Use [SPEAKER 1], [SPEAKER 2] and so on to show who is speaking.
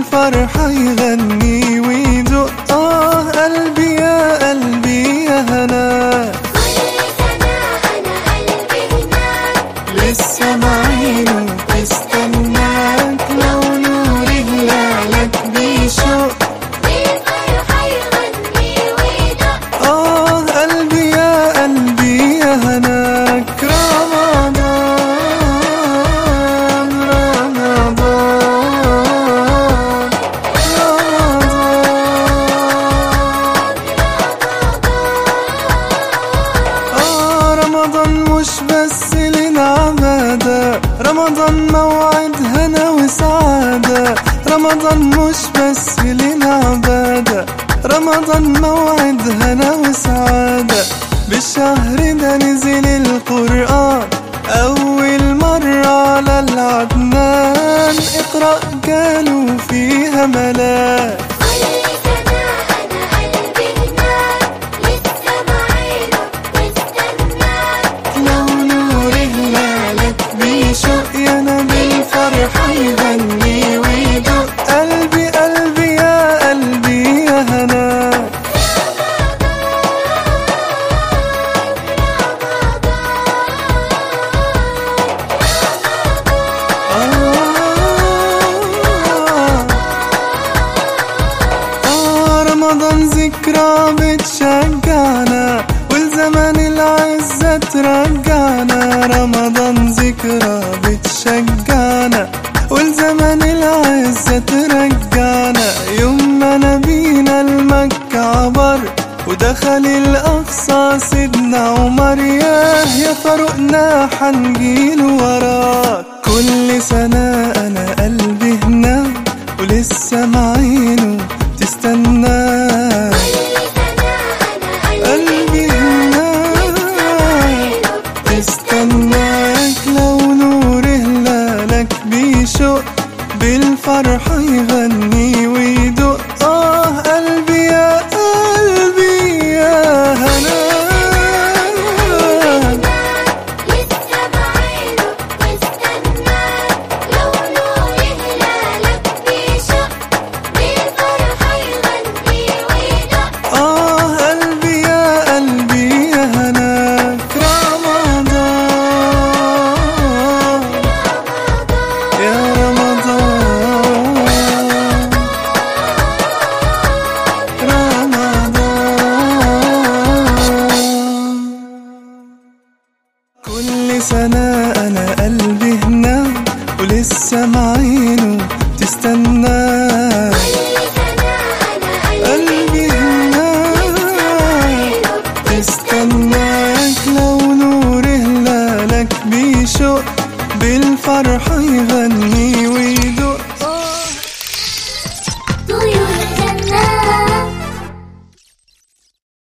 [SPEAKER 1] بالفرحة يغني ويدق آه قلبي يا قلبي يا هنا
[SPEAKER 2] كل سنة أنا قلبي هناك
[SPEAKER 1] لسه معينه تستناك لو نور هلالك بيشق
[SPEAKER 2] بالفرحة يغني ويدق
[SPEAKER 1] آه قلبي يا قلبي يا هناك رمضان رمضان رمضان آه رمضان مش بس للعبادة رمضان موعد هنا وسعادة رمضان مش بس للعبادة رمضان موعد هنا وسعادة بالشهر ده نزل القرآن أول مرة على العدنان اقرأ قالوا فيها ملاك
[SPEAKER 2] كل سنة أنا قلبي هناك لسه معينه مستناك
[SPEAKER 1] لو نور هلالك بيشق يانا بالفرحة يغني ويدق قلبي قلبي يا قلبي يا هنا آه آه رمضان ذكرى بتشجعنا والزمن العزة ترجعنا رمضان ذكرى بتشجعنا والزمن العزة ترجعنا يوم ما نبينا المكة عبر ودخل الأقصى سيدنا عمر ياه يا فاروقنا حنجيل وراك كل سنة أنا قلبي هناك ولسه معينه تستناك قلبي هناك تستناك لو نور هلالك بيشق بالفرحة يغني ويدق آه قلبي يا قلبي يا هنا
[SPEAKER 2] لسه بعينه مستناك لو نور هلالك بيشق بالفرحة يغني ويدق
[SPEAKER 1] آه قلبي يا قلبي يا هناك رمضان يا رمضان رمضان كل سنة أنا قلبي هناك ولسه معاك